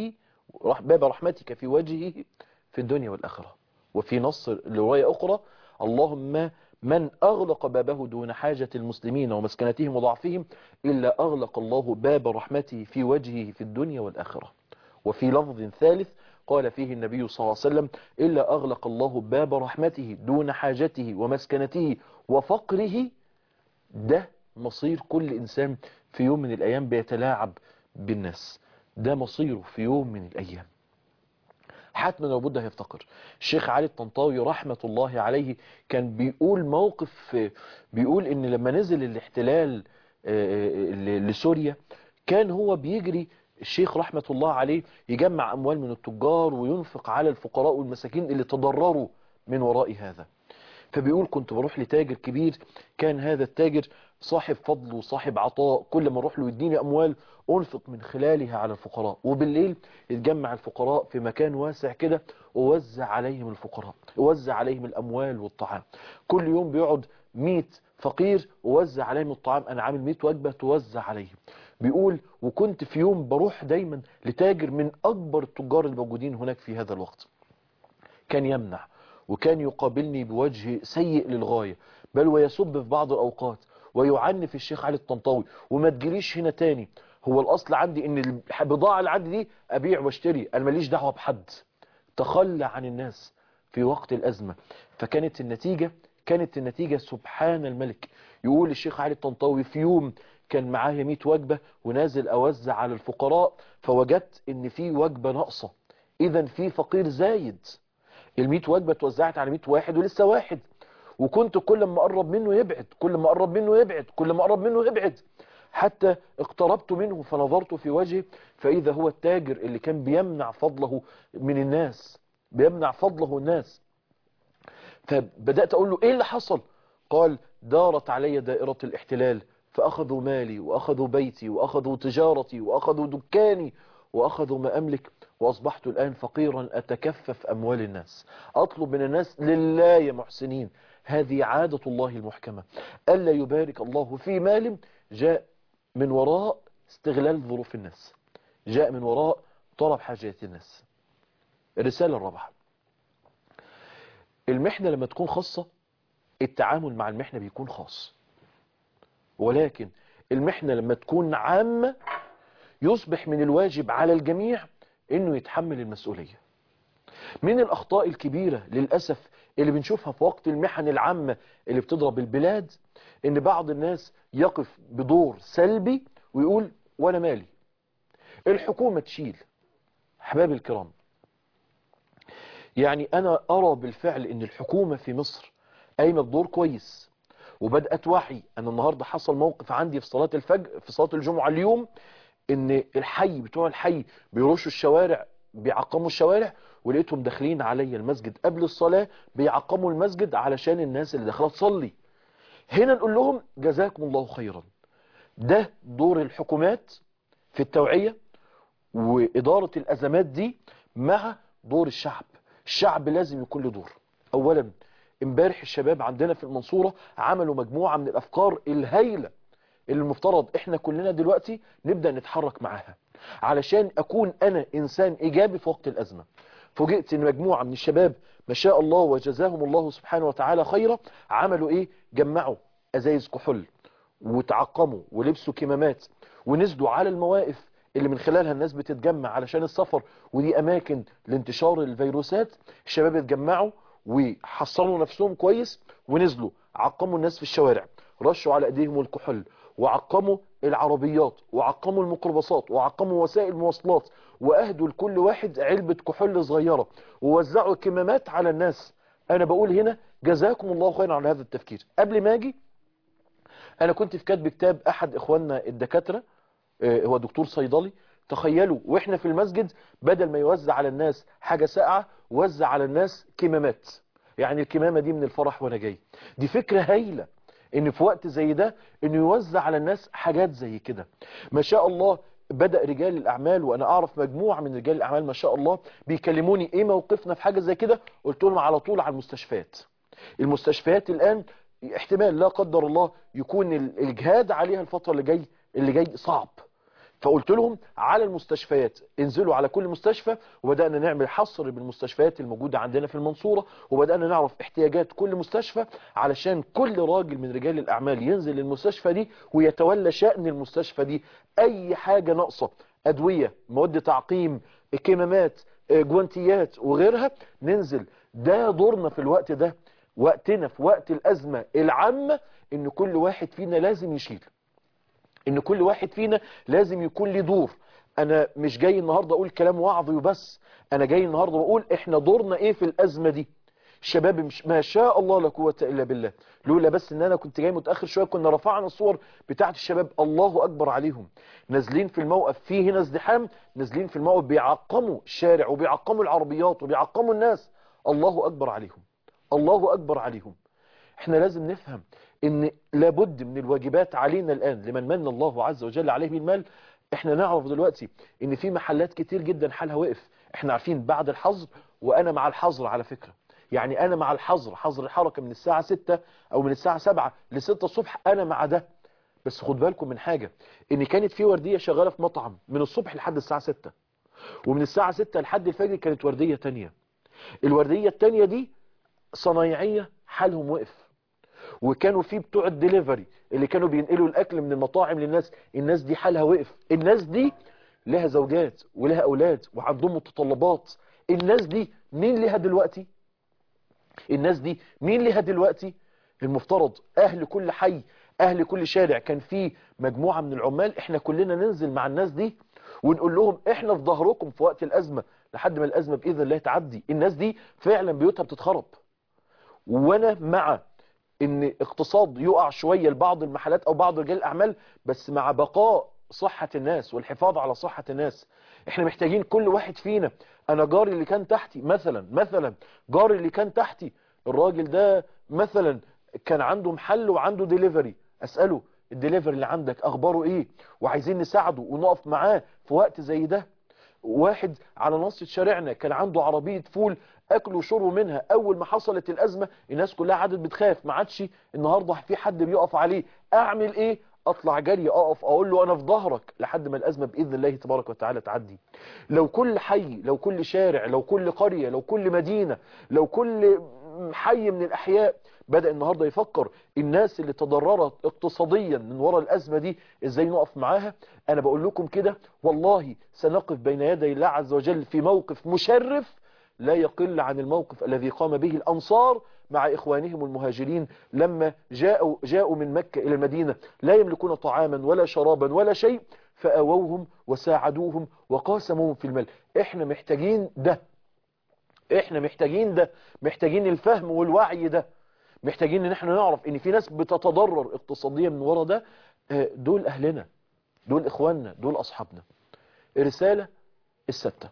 [SPEAKER 2] رح- باب رحمتك في وجهه في الدنيا والآخرة وفي نص رواية أخرى اللهم من أغلق بابه دون حاجة المسلمين ومسكنتهم وضعفهم إلا أغلق الله باب رحمته في وجهه في الدنيا والآخرة وفي لفظ ثالث قال فيه النبي صلى الله عليه وسلم إلا أغلق الله باب رحمته دون حاجته ومسكنته وفقره ده مصير كل إنسان في يوم من الأيام بيتلاعب بالناس ده مصيره في يوم من الأيام حتما لابد هيفتقر الشيخ علي الطنطاوي رحمة الله عليه كان بيقول موقف بيقول ان لما نزل الاحتلال آه، ل- لسوريا كان هو بيجري الشيخ رحمة الله عليه يجمع أموال من التجار وينفق على الفقراء والمساكين اللي تضرروا من وراء هذا فبيقول كنت بروح لتاجر كبير كان هذا التاجر صاحب فضل وصاحب عطاء كل ما اروح له يديني اموال انفق من خلالها على الفقراء وبالليل يتجمع الفقراء في مكان واسع كده ووزع عليهم الفقراء ووزع عليهم الاموال والطعام كل يوم بيقعد 100 فقير ووزع عليهم الطعام انا عامل 100 وجبه توزع عليهم بيقول وكنت في يوم بروح دايما لتاجر من اكبر التجار الموجودين هناك في هذا الوقت كان يمنع وكان يقابلني بوجه سيء للغاية بل ويسب في بعض الأوقات ويعنف الشيخ علي الطنطاوي وما تجيليش هنا تاني هو الأصل عندي إن البضاعة اللي عندي دي أبيع واشتري أنا ماليش دعوة بحد تخلى عن الناس في وقت الأزمة فكانت النتيجة كانت النتيجة سبحان الملك يقول الشيخ علي الطنطاوي في يوم كان معايا 100 وجبة ونازل أوزع على الفقراء فوجدت إن في وجبة ناقصة إذا في فقير زايد ال100 وجبة اتوزعت على 100 واحد ولسه واحد وكنت كل ما اقرب منه يبعد كل ما اقرب منه يبعد كل ما اقرب منه يبعد حتى اقتربت منه فنظرت في وجهه فإذا هو التاجر اللي كان بيمنع فضله من الناس بيمنع فضله الناس فبدأت أقول له إيه اللي حصل قال دارت علي دائرة الاحتلال فأخذوا مالي وأخذوا بيتي وأخذوا تجارتي وأخذوا دكاني وأخذوا ما أملك وأصبحت الآن فقيرا أتكفف أموال الناس أطلب من الناس لله يا محسنين هذه عادة الله المحكمة ألا يبارك الله في مال جاء من وراء استغلال ظروف الناس جاء من وراء طلب حاجات الناس الرسالة الرابعة المحنة لما تكون خاصة التعامل مع المحنة بيكون خاص ولكن المحنة لما تكون عامة يصبح من الواجب على الجميع انه يتحمل المسؤولية من الاخطاء الكبيرة للأسف اللي بنشوفها في وقت المحن العامة اللي بتضرب البلاد ان بعض الناس يقف بدور سلبي ويقول وانا مالي الحكومة تشيل احبابي الكرام يعني انا ارى بالفعل ان الحكومة في مصر قايمة بدور كويس وبدأت وحي انا النهاردة حصل موقف عندي في صلاة الفجر في صلاة الجمعة اليوم ان الحي بتوع الحي بيرشوا الشوارع بيعقموا الشوارع ولقيتهم داخلين عليا المسجد قبل الصلاة بيعقموا المسجد علشان الناس اللي داخله تصلي هنا نقول لهم جزاكم الله خيرا ده دور الحكومات في التوعية وإدارة الأزمات دي مع دور الشعب الشعب لازم يكون له دور أولا امبارح الشباب عندنا في المنصورة عملوا مجموعة من الأفكار الهايلة اللي المفترض احنا كلنا دلوقتي نبدأ نتحرك معاها علشان اكون انا انسان ايجابي في وقت الازمة فوجئت ان مجموعة من الشباب ما شاء الله وجزاهم الله سبحانه وتعالى خيرا عملوا ايه جمعوا ازايز كحول وتعقموا ولبسوا كمامات ونزلوا على المواقف اللي من خلالها الناس بتتجمع علشان السفر ودي اماكن لانتشار الفيروسات الشباب اتجمعوا وحصنوا نفسهم كويس ونزلوا عقموا الناس في الشوارع رشوا على ايديهم الكحول وعقموا العربيات وعقموا الميكروباصات وعقموا وسائل المواصلات واهدوا لكل واحد علبة كحول صغيرة ووزعوا كمامات على الناس انا بقول هنا جزاكم الله خيرا على هذا التفكير قبل ما اجي انا كنت في كاتب كتاب احد اخواننا الدكاترة آه، هو دكتور صيدلي تخيلوا واحنا في المسجد بدل ما يوزع على الناس حاجة ساقعة وزع على الناس كمامات يعني الكمامة دي من الفرح وانا جاي دي فكرة هايلة ان في وقت زي ده انه يوزع على الناس حاجات زي كده ما شاء الله بدأ رجال الاعمال وانا اعرف مجموعة من رجال الاعمال ما شاء الله بيكلموني ايه موقفنا في حاجة زي كده قلت لهم على طول على المستشفيات المستشفيات الان احتمال لا قدر الله يكون ال- الجهاد عليها الفترة اللي جاي اللي جاي صعب فقلت لهم على المستشفيات انزلوا على كل مستشفى وبدأنا نعمل حصر بالمستشفيات الموجودة عندنا في المنصورة وبدأنا نعرف احتياجات كل مستشفى علشان كل راجل من رجال الأعمال ينزل للمستشفى دي ويتولى شأن المستشفى دي أي حاجة ناقصة أدوية مواد تعقيم كمامات جوانتيات وغيرها ننزل ده دورنا في الوقت ده وقتنا في وقت الأزمة العامة ان كل واحد فينا لازم يشيل ان كل واحد فينا لازم يكون له دور انا مش جاي النهاردة اقول كلام وعظي وبس انا جاي النهاردة بقول احنا دورنا ايه في الازمة دي الشباب مش ما شاء الله لا قوه الا بالله لولا بس ان انا كنت جاي متاخر شويه كنا رفعنا الصور بتاعه الشباب الله اكبر عليهم نازلين في الموقف في هنا ازدحام نازلين في الموقف بيعقموا الشارع وبيعقموا العربيات وبيعقموا الناس الله اكبر عليهم الله اكبر عليهم احنا لازم نفهم ان لابد من الواجبات علينا الان لمن من الله عز وجل عليه بالمال احنا نعرف دلوقتي ان في محلات كتير جدا حالها وقف احنا عارفين بعد الحظر وانا مع الحظر على فكرة يعني انا مع الحظر حظر الحركة من الساعة 6 او من الساعة 7 ل 6 الصبح انا مع ده بس خد بالكم من حاجة ان كانت في وردية شغالة في مطعم من الصبح لحد الساعة 6 ومن الساعة 6 لحد الفجر كانت وردية تانية الوردية التانية دي صنايعية حالهم وقف وكانوا في بتوع الدليفري اللي كانوا بينقلوا الاكل من المطاعم للناس الناس دي حالها وقف الناس دي لها زوجات ولها اولاد وعندهم متطلبات الناس دي مين لها دلوقتي الناس دي مين لها دلوقتي المفترض اهل كل حي اهل كل شارع كان في مجموعة من العمال احنا كلنا ننزل مع الناس دي ونقول لهم احنا في ظهركم في وقت الازمة لحد ما الازمة باذن الله تعدي الناس دي فعلا بيوتها بتتخرب وانا مع ان اقتصاد يقع شوية لبعض المحلات او بعض رجال الاعمال بس مع بقاء صحة الناس والحفاظ على صحة الناس احنا محتاجين كل واحد فينا انا جاري اللي كان تحتي مثلا مثلا جاري اللي كان تحتي الراجل ده مثلا كان عنده محل وعنده ديليفري اسأله الديليفري اللي عندك اخباره ايه وعايزين نساعده ونقف معاه في وقت زي ده واحد على نص شارعنا كان عنده عربية فول اكلوا وشربوا منها اول ما حصلت الازمة الناس كلها عادت بتخاف ما عادش النهاردة في حد بيقف عليه اعمل ايه اطلع جري اقف اقول له انا في ظهرك لحد ما الازمة باذن الله تبارك وتعالى تعدي لو كل حي لو كل شارع لو كل قرية لو كل مدينة لو كل حي من الاحياء بدأ النهاردة يفكر الناس اللي تضررت اقتصاديا من وراء الأزمة دي ازاي نقف معاها انا بقول لكم كده والله سنقف بين يدي الله عز وجل في موقف مشرف لا يقل عن الموقف الذي قام به الأنصار مع إخوانهم المهاجرين لما جاءوا, جاءوا من مكة إلى المدينة لا يملكون طعاما ولا شرابا ولا شيء فأووهم وساعدوهم وقاسموهم في المال احنا محتاجين ده احنا محتاجين ده محتاجين الفهم والوعي ده محتاجين ان احنا نعرف ان في ناس بتتضرر اقتصاديا من ورا ده دول اهلنا دول اخواننا دول اصحابنا الرسالة الستة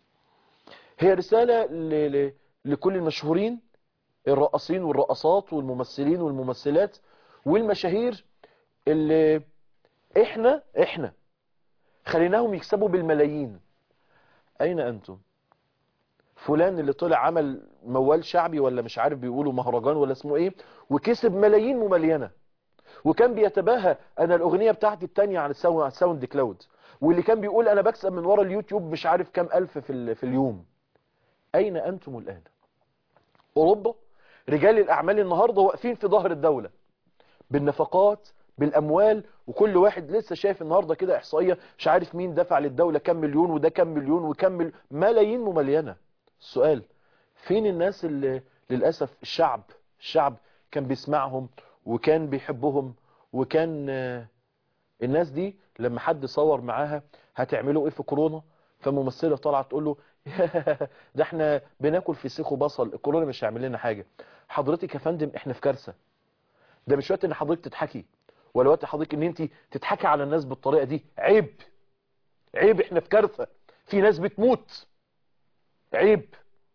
[SPEAKER 2] هي رسالة ل... ل... لكل المشهورين الرقصين والرقصات والممثلين والممثلات والمشاهير اللي احنا احنا خليناهم يكسبوا بالملايين اين انتم فلان اللي طلع عمل موال شعبي ولا مش عارف بيقولوا مهرجان ولا اسمه ايه وكسب ملايين مملينة وكان بيتباهى انا الاغنية بتاعتي التانية على الساوند كلاود واللي كان بيقول انا بكسب من ورا اليوتيوب مش عارف كام الف في, في اليوم اين انتم الان اوروبا رجال الاعمال النهاردة واقفين في ظهر الدولة بالنفقات بالاموال وكل واحد لسه شايف النهاردة كده احصائية مش عارف مين دفع للدولة كام مليون وده كام مليون وكام مل... ملايين مملينة السؤال فين الناس اللي للأسف الشعب الشعب كان بيسمعهم وكان بيحبهم وكان الناس دي لما حد صور معاها هتعملوا ايه في كورونا فممثلة طلعت تقول له ده احنا بناكل فسيخ وبصل الكورونا مش هيعمل لنا حاجة حضرتك يا فندم احنا في كارثة ده مش وقت ان حضرتك تضحكي ولا وقت حضرتك ان انت تضحكي على الناس بالطريقة دي عيب عيب احنا في كارثة في ناس بتموت عيب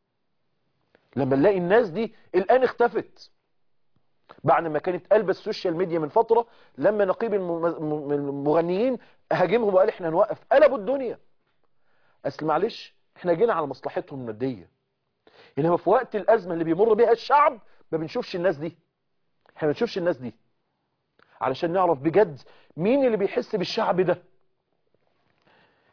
[SPEAKER 2] لما نلاقي الناس دي الآن اختفت بعد ما كانت قلب السوشيال ميديا من فترة لما نقيب المغنيين هاجمهم وقال احنا نوقف قلبوا الدنيا اصل معلش احنا جينا على مصلحتهم المادية انما في وقت الازمة اللي بيمر بها الشعب ما بنشوفش الناس دي احنا ما بنشوفش الناس دي علشان نعرف بجد مين اللي بيحس بالشعب ده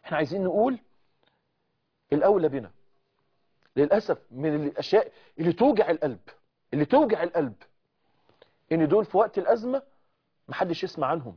[SPEAKER 2] احنا عايزين نقول الاولى بنا للاسف من الاشياء اللي توجع القلب اللي توجع القلب ان دول في وقت الازمه محدش يسمع عنهم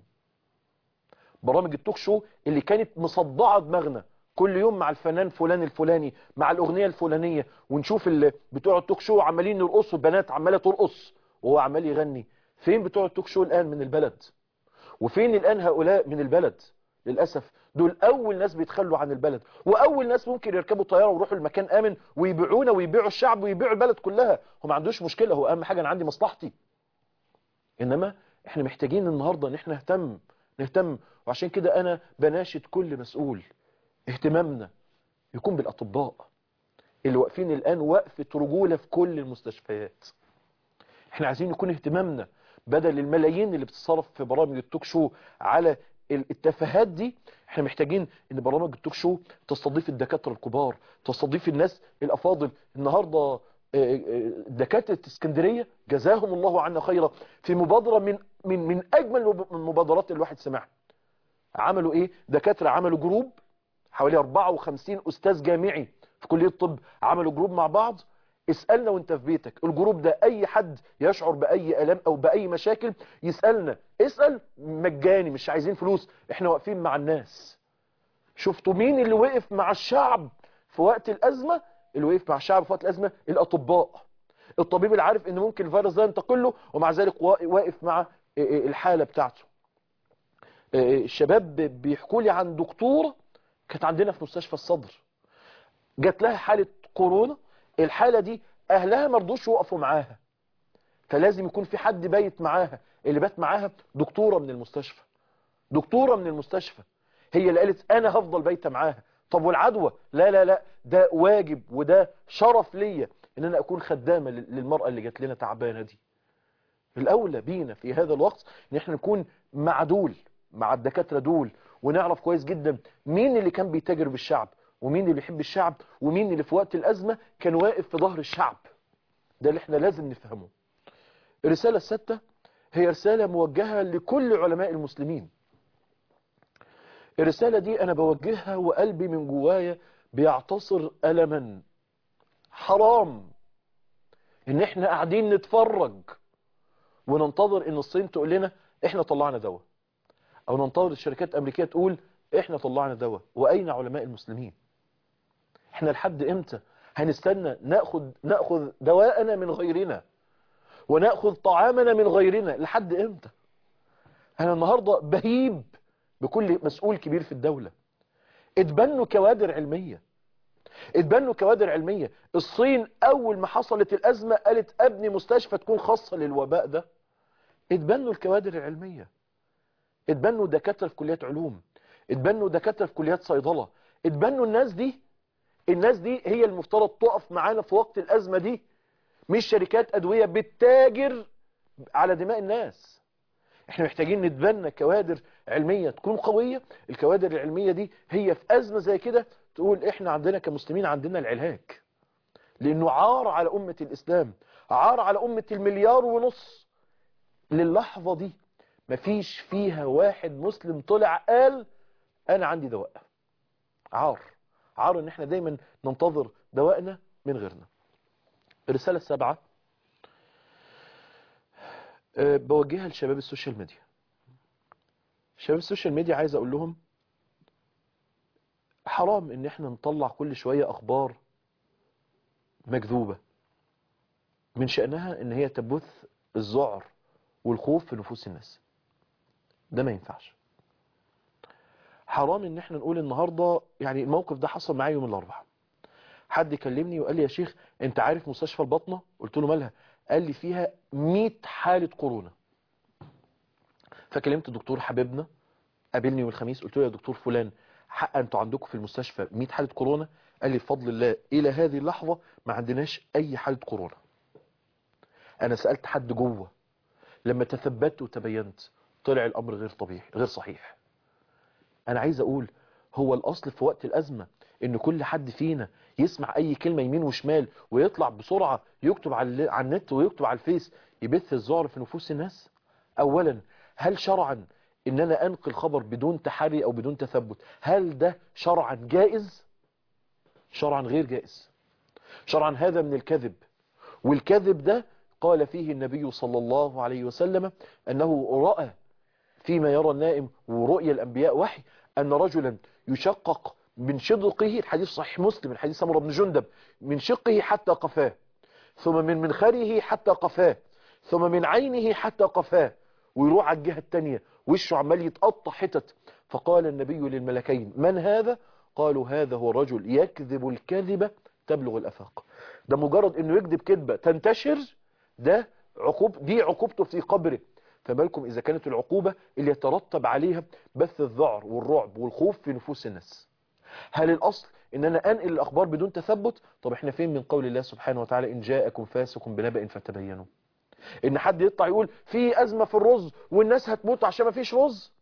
[SPEAKER 2] برامج التوك شو اللي كانت مصدعه دماغنا كل يوم مع الفنان فلان الفلاني مع الاغنيه الفلانيه ونشوف اللي بتوع التوك شو عمالين يرقصوا بنات عماله ترقص وهو عمال يغني فين بتوع التوك شو الان من البلد وفين الان هؤلاء من البلد للاسف دول اول ناس بيتخلوا عن البلد واول ناس ممكن يركبوا طياره ويروحوا المكان امن ويبيعونا ويبيعوا الشعب ويبيعوا البلد كلها هو ما عندوش مشكله هو اهم حاجه انا عندي مصلحتي انما احنا محتاجين النهارده ان احنا نهتم نهتم وعشان كده انا بناشد كل مسؤول اهتمامنا يكون بالاطباء اللي واقفين الان وقفه رجوله في كل المستشفيات احنا عايزين يكون اهتمامنا بدل الملايين اللي بتتصرف في برامج التوك شو على التفاهات دي احنا محتاجين ان برامج التوك شو تستضيف الدكاتره الكبار تستضيف الناس الافاضل النهارده دكاتره اسكندريه جزاهم الله عنا خيرا في مبادره من من من اجمل المبادرات اللي الواحد سمعها عملوا ايه دكاتره عملوا جروب حوالي 54 استاذ جامعي في كليه الطب عملوا جروب مع بعض اسألنا وانت في بيتك الجروب ده اي حد يشعر باي الام او باي مشاكل يسألنا اسأل مجاني مش عايزين فلوس احنا واقفين مع الناس شفتوا مين اللي وقف مع الشعب في وقت الازمة اللي وقف مع الشعب في وقت الازمة الاطباء الطبيب اللي عارف ان ممكن الفيروس ده ينتقل له ومع ذلك واقف مع الحالة بتاعته الشباب بيحكوا لي عن دكتورة كانت عندنا في مستشفى الصدر جات لها حالة كورونا الحالة دي اهلها مرضوش يوقفوا معاها فلازم يكون في حد بايت معاها اللي بات معاها دكتورة من المستشفى دكتورة من المستشفى هي اللي قالت انا هفضل بايته معاها طب والعدوى لا لا لا ده واجب وده شرف ليا ان انا اكون خدامة للمرأة اللي جات لنا تعبانة دي الاولى بينا في هذا الوقت ان احنا نكون مع دول مع الدكاترة دول ونعرف كويس جدا مين اللي كان بيتاجر بالشعب ومين اللي بيحب الشعب ومين اللي في وقت الأزمة كان واقف في ظهر الشعب ده اللي احنا لازم نفهمه الرسالة الستة هي رسالة موجهة لكل علماء المسلمين الرسالة دي أنا بوجهها وقلبي من جوايا بيعتصر ألما حرام إن احنا قاعدين نتفرج وننتظر إن الصين تقول لنا احنا طلعنا دواء أو ننتظر الشركات الأمريكية تقول احنا طلعنا دواء وأين علماء المسلمين احنا لحد امتى هنستنى ناخد ناخذ دواءنا من غيرنا وناخذ طعامنا من غيرنا لحد امتى انا النهارده بهيب بكل مسؤول كبير في الدولة اتبنوا كوادر علمية اتبنوا كوادر علمية الصين اول ما حصلت الازمة قالت ابني مستشفى تكون خاصة للوباء ده اتبنوا الكوادر العلمية اتبنوا دكاترة في كليات علوم اتبنوا دكاترة في كليات صيدلة اتبنوا الناس دي الناس دي هي المفترض تقف معانا في وقت الأزمة دي مش شركات أدوية بتتاجر على دماء الناس احنا محتاجين نتبنى كوادر علمية تكون قوية الكوادر العلمية دي هي في أزمة زي كده تقول احنا عندنا كمسلمين عندنا العلاج لأنه عار على أمة الإسلام عار على أمة المليار ونص للحظة دي مفيش فيها واحد مسلم طلع قال أنا عندي دواء عار عار ان احنا دايما ننتظر دوائنا من غيرنا الرسالة السابعة أه بوجهها لشباب السوشيال ميديا شباب السوشيال ميديا عايز اقول لهم حرام ان احنا نطلع كل شوية اخبار مكذوبة من شأنها ان هي تبث الذعر والخوف في نفوس الناس ده ما ينفعش حرام ان احنا نقول النهاردة يعني الموقف ده حصل معايا يوم الاربعاء حد كلمني وقال لي يا شيخ انت عارف مستشفى البطنة قلت له مالها قال لي فيها 100 حالة كورونا فكلمت الدكتور حبيبنا قابلني يوم الخميس قلت له يا دكتور فلان حق انتوا عندكم في المستشفى 100 حالة كورونا قال لي بفضل الله الى هذه اللحظة ما عندناش اي حالة كورونا انا سألت حد جوه لما تثبت وتبينت طلع الامر غير طبيعي غير صحيح انا عايز اقول هو الاصل في وقت الازمة ان كل حد فينا يسمع اي كلمة يمين وشمال ويطلع بسرعة يكتب على النت ويكتب على الفيس يبث الذعر في نفوس الناس اولا هل شرعا ان انا انقل خبر بدون تحري او بدون تثبت هل ده شرعا جائز شرعا غير جائز شرعا هذا من الكذب والكذب ده قال فيه النبي صلى الله عليه وسلم أنه رأى فيما يرى النائم ورؤيا الأنبياء وحي أن رجلا يشقق من شدقه الحديث صحيح مسلم الحديث سمر بن جندب من شقه حتى قفاه ثم من منخره حتى قفاه ثم من عينه حتى قفاه ويروح على الجهة التانية وشه عمال يتقطع حتت فقال النبي للملكين من هذا قالوا هذا هو الرجل يكذب الكذبة تبلغ الأفاق ده مجرد انه يكذب كذبة تنتشر ده عقوب دي عقوبته في قبره فبالكم إذا كانت العقوبة اللي يترتب عليها بث الذعر والرعب والخوف في نفوس الناس هل الأصل إن أنا أنقل الأخبار بدون تثبت طب إحنا فين من قول الله سبحانه وتعالى إن جاءكم فاسق بنبأ فتبينوا إن حد يطلع يقول في أزمة في الرز والناس هتموت عشان ما فيش رز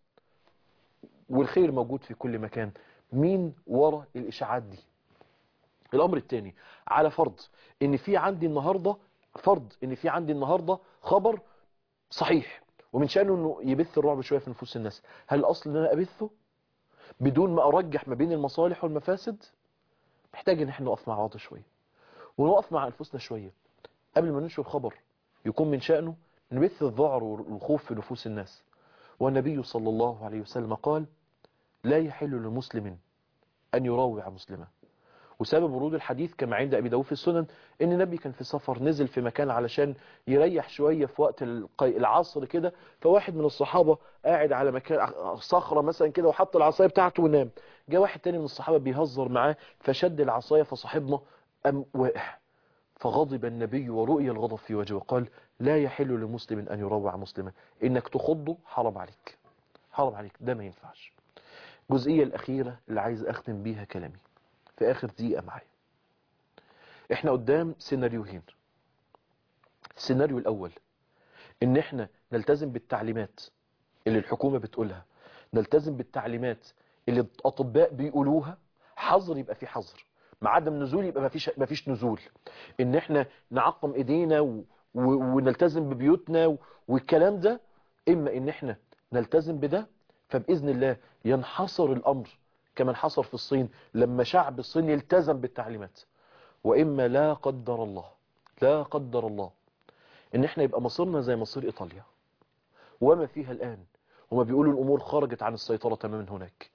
[SPEAKER 2] والخير موجود في كل مكان مين ورا الإشاعات دي الأمر الثاني على فرض إن في عندي النهاردة فرض إن في عندي النهاردة خبر صحيح ومن شأنه أنه يبث الرعب شوية في نفوس الناس هل الأصل أن أنا أبثه بدون ما أرجح ما بين المصالح والمفاسد محتاج أن احنا نقف مع بعض شوية ونقف مع أنفسنا شوية قبل ما ننشر خبر يكون من شأنه نبث الذعر والخوف في نفوس الناس والنبي صلى الله عليه وسلم قال لا يحل لمسلم أن يروع مسلما وسبب ورود الحديث كما عند أبي داود في السنن ان النبي كان في سفر نزل في مكان علشان يريح شوية في وقت العصر كده فواحد من الصحابة قاعد على مكان صخرة مثلا كده وحط العصاية بتاعته ونام جاء واحد تاني من الصحابة بيهزر معاه فشد العصاية فصاحبنا أم واقع فغضب النبي ورؤي الغضب في وجهه وقال لا يحل لمسلم أن يروع مسلما إنك تخضه حرام عليك حرام عليك ده ما ينفعش الجزئية الأخيرة اللي عايز أختم بيها كلامي في آخر دقيقة معايا احنا قدام سيناريوهين السيناريو الأول ان احنا نلتزم بالتعليمات اللي الحكومة بتقولها نلتزم بالتعليمات اللي الأطباء بيقولوها حظر يبقى في حظر مع عدم نزول يبقى مفيش, مفيش نزول ان احنا نعقم ايدينا و... و... ونلتزم ببيوتنا و... والكلام ده اما ان احنا نلتزم بده فبإذن الله ينحصر الأمر كما انحصر في الصين لما شعب الصين يلتزم بالتعليمات وإما لا قدر الله لا قدر الله إن إحنا يبقى مصيرنا زي مصير إيطاليا وما فيها الآن هما بيقولوا الأمور خرجت عن السيطرة تماما هناك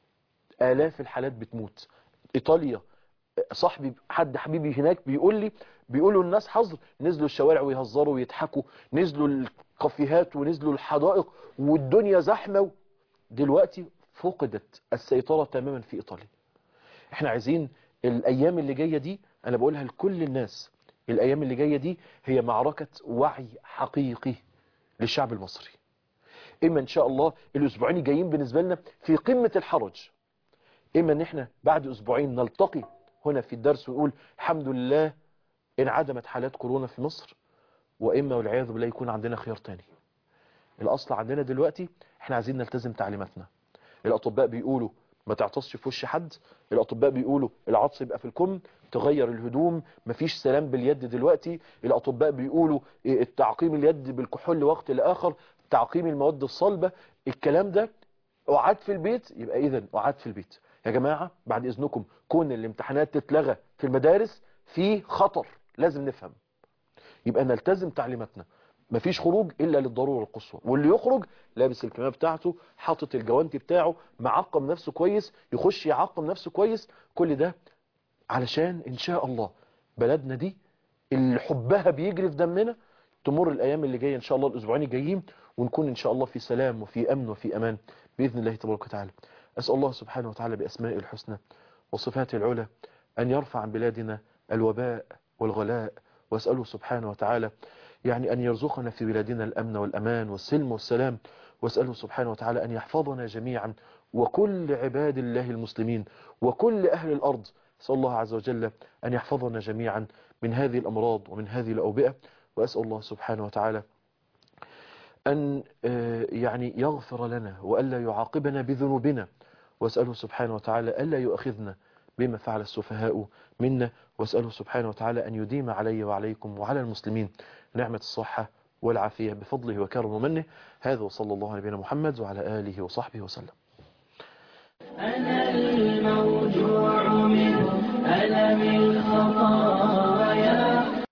[SPEAKER 2] آلاف الحالات بتموت إيطاليا صاحبي حد حبيبي هناك بيقول لي بيقولوا الناس حظر نزلوا الشوارع ويهزروا ويضحكوا نزلوا الكافيهات ونزلوا الحدائق والدنيا زحمة دلوقتي فقدت السيطرة تماما في إيطاليا احنا عايزين الأيام اللي جاية دي أنا بقولها لكل الناس الأيام اللي جاية دي هي معركة وعي حقيقي للشعب المصري إما إن شاء الله الأسبوعين الجايين بالنسبة لنا في قمة الحرج إما إن احنا بعد أسبوعين نلتقي هنا في الدرس ونقول الحمد لله انعدمت حالات كورونا في مصر وإما والعياذ بالله يكون عندنا خيار تاني الأصل عندنا دلوقتي احنا عايزين نلتزم تعليماتنا الأطباء بيقولوا ما تعطسش في وش حد الأطباء بيقولوا العطس يبقى في الكم تغير الهدوم مفيش سلام باليد دلوقتي الأطباء بيقولوا التعقيم اليد بالكحول وقت لآخر تعقيم المواد الصلبة الكلام ده أعاد في البيت يبقى إذا أعاد في البيت يا جماعة بعد إذنكم كون الامتحانات تتلغى في المدارس في خطر لازم نفهم يبقى نلتزم تعليماتنا مفيش خروج الا للضروره القصوى واللي يخرج لابس الكمامه بتاعته حاطط الجوانتي بتاعه معقم نفسه كويس يخش يعقم نفسه كويس كل ده علشان ان شاء الله بلدنا دي اللي حبها بيجري في دمنا تمر الايام اللي جايه ان شاء الله الاسبوعين الجايين ونكون ان شاء الله في سلام وفي امن وفي امان باذن الله تبارك وتعالى اسال الله سبحانه وتعالى باسمائه الحسنى وصفاته العلى ان يرفع عن بلادنا الوباء والغلاء واساله سبحانه وتعالى يعني أن يرزقنا في بلادنا الأمن والأمان والسلم والسلام واسأله سبحانه وتعالى أن يحفظنا جميعا وكل عباد الله المسلمين وكل أهل الأرض أسأل الله عز وجل أن يحفظنا جميعا من هذه الأمراض ومن هذه الأوبئة وأسأل الله سبحانه وتعالى أن يعني يغفر لنا وألا يعاقبنا بذنوبنا وأسأله سبحانه وتعالى ألا يؤخذنا بما فعل السفهاء منا وأسأله سبحانه وتعالى أن يديم علي وعليكم وعلى المسلمين نعمة الصحة والعافية بفضله وكرم ومنه هذا وصلى الله على نبينا محمد وعلى آله وصحبه وسلم
[SPEAKER 1] أنا الموجوع من ألم الخطايا